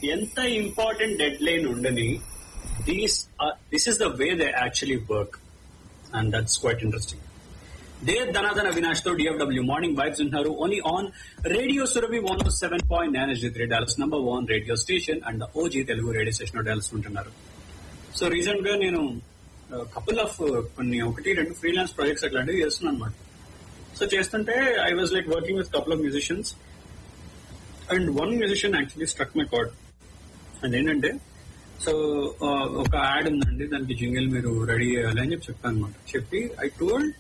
ఎంత important deadline ఉండని these this is the way they actually work and that's quite interesting the ధనాధన అవినాష్ తో DFW morning vibes ఉన్నారు only on Radio Surabhi one seven point nine S three Dallas number one radio station and OG Telugu radio station Dallas ఉంటున్నారు so recent గా నేను couple of కొన్ని ఒకటి రెండు freelance projects అట్లాంటివి చేస్తున్నాను అనమాట సో చేస్తుంటే I was like working with couple of musicians and one musician actually struck my chord అదేంటంటే సో ఒక యాడ్ ఉందండి దానికి జింగిల్ మీరు రెడీ చేయాలి అని చెప్పి చెప్పాను అనమాట చెప్పి I told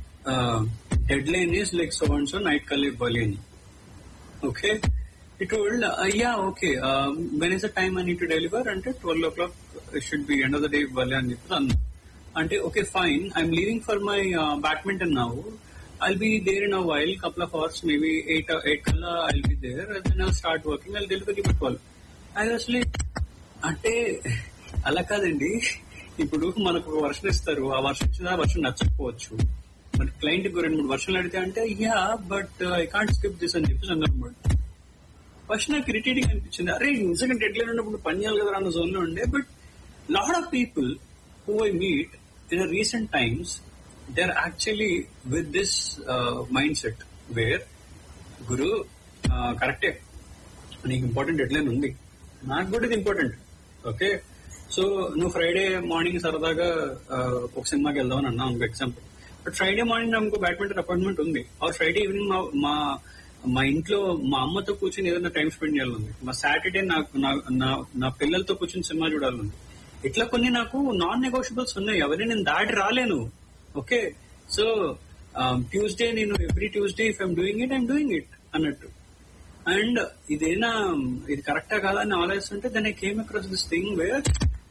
deadline is like so and so night కల్ ఇవ్వాలి అని okay it told yeah okay when is the time I need to deliver అంటే twelve o'clock should be end of the day ఇవ్వాలి అని చెప్పి అన్నా అంటే okay fine I'm leaving for my badminton now I'll be there in a while, couple of hours, maybe eight eight kalla I'll be there, and then I'll start working. I'll deliver you at twelve. I was like, అంటే అలా కాదండి ఇప్పుడు మనకు ఒక వర్షం ఇస్తారు ఆ వర్షం ఇచ్చిన వర్షం నచ్చకపోవచ్చు మరి క్లయింట్ రెండు మూడు వర్షాలు అడిగితే అంటే yeah but I can't skip this అని చెప్పేసి అన్నమాట ఫస్ట్ నాకు ఇరిటేటింగ్ అనిపించింది అరే నిజంగా డెడ్ లైన్ ఉన్నప్పుడు పని చేయాలి కదా అన్న జోన్ లో ఉండే but lot of people who I meet in recent times they are actually with this mindset where గురు కరెక్టే నీకు ఇంపార్టెంట్ డెడ్ లైన్ ఉంది నాకు కూడా ఇది ఇంపార్టెంట్ ఓకే సో నువ్వు ఫ్రైడే మార్నింగ్ సరదాగా ఒక సినిమాకి వెళ్దాం అని అన్నావు ఎగ్జాంపుల్ బట్ ఫ్రైడే మార్నింగ్ నాకు బ్యాడ్మింటన్ అపాయింట్మెంట్ ఉంది ఆ ఫ్రైడే ఈవినింగ్ మా మా మా ఇంట్లో మా అమ్మతో కూర్చొని ఏదైనా టైం స్పెండ్ చేయాలంది మా సాటర్డే నాకు నా పిల్లలతో కూర్చొని సినిమా చూడాలంది ఇట్లా కొన్ని నాకు నాన్ నెగోషియబుల్స్ ఉన్నాయి అవన్నీ నేను దాటి రాలేను ఓకే సో ట్యూస్డే నేను every Tuesday if I'm doing it I'm doing it అన్నట్టు అండ్ ఇదేనా ఇది కరెక్టా కాదా అని ఆలోచిస్తుంటే then I came across this thing where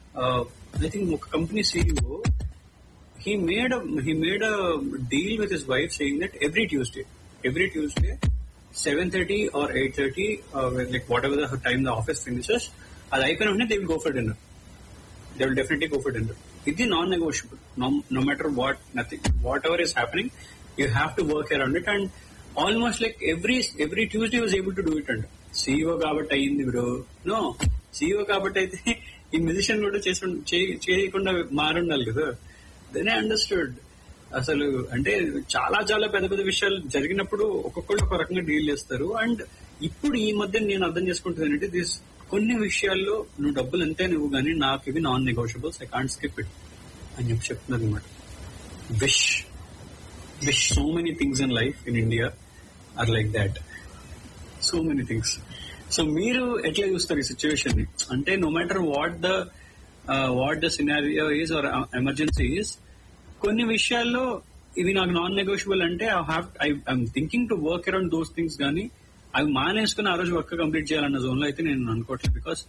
I think ఒక company CEO he made he made a deal with his wife saying that every Tuesday every Tuesday seven thirty or eight thirty like whatever the time the office finishes అది అయిపోయిన వెంటనే they will go for dinner they will definitely go for dinner ఇది non negotiable no matter what nothing whatever is happening you have to work around it and almost like every every Tuesday was able to do it and CEO కాబట్టి అయ్యింది bro no CEO కాబట్టి అయితే ఈ musician కూడా చేసి చేయకుండా మారుండాలి కదా then understood అసలు అంటే చాలా చాలా పెద్ద పెద్ద విషయాలు జరిగినప్పుడు ఒక్కొక్కళ్ళు ఒక రకంగా డీల్ చేస్తారు అండ్ ఇప్పుడు ఈ మధ్య నేను అర్థం చేసుకుంటుంది ఏంటంటే దిస్ కొన్ని విషయాల్లో నువ్వు డబ్బులు ఎంతే నువ్వు కానీ నాకు ఇవి non negotiables I can't skip it అని చెప్పి చెప్తున్నారు అనమాట wish wish so many things in life in India are like that so many things so మీరు ఎట్లా చూస్తారు ఈ సిచ్యువేషన్ ని అంటే no matter what the what the scenario is or emergency is కొన్ని విషయాల్లో ఇవి నాకు నాన్ నెగోషియబుల్ అంటే I have I'm thinking to work around those things కానీ అవి మానేసుకుని ఆ రోజు వర్క్ కంప్లీట్ చేయాలన్న జోన్ లో అయితే నేను అనుకోవట్లేదు because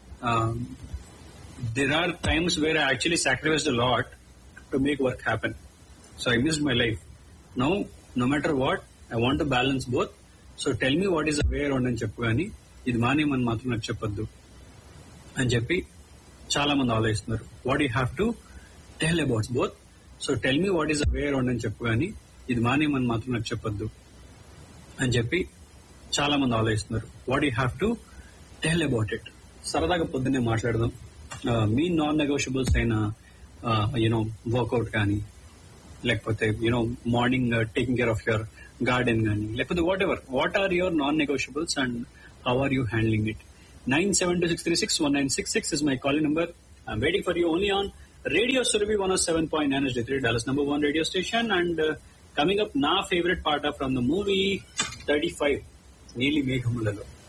there are times where I actually sacrifice the lot to make work happen so I miss my life no no matter what I want to balance both so tell me what is a way around అని చెప్పు కానీ ఇది మానేమని మాత్రం నాకు చెప్పొద్దు అని చెప్పి చాలా మంది ఆలోచిస్తున్నారు what you have to tell abouts both so tell me what is a way around అని చెప్పు కానీ ఇది మానేమని మాత్రం నాకు చెప్పొద్దు అని చెప్పి చాలా మంది ఆలోచిస్తున్నారు what you have to tell about it సరదాగా పొద్దున్నే మాట్లాడదాం మీ నాన్ నెగోషియబుల్స్ అయిన యూనో వర్కౌట్ కానీ లేకపోతే you know morning taking care of your garden కానీ లేకపోతే whatever what are your non negotiables and how are you handling it nine seven two six three six one nine six six is my calling number I'm waiting for you only on Radio Surabhi one seven point nine three Dallas number one radio station and coming up నా favourite part from the movie thirty five నీలి మేఘములలో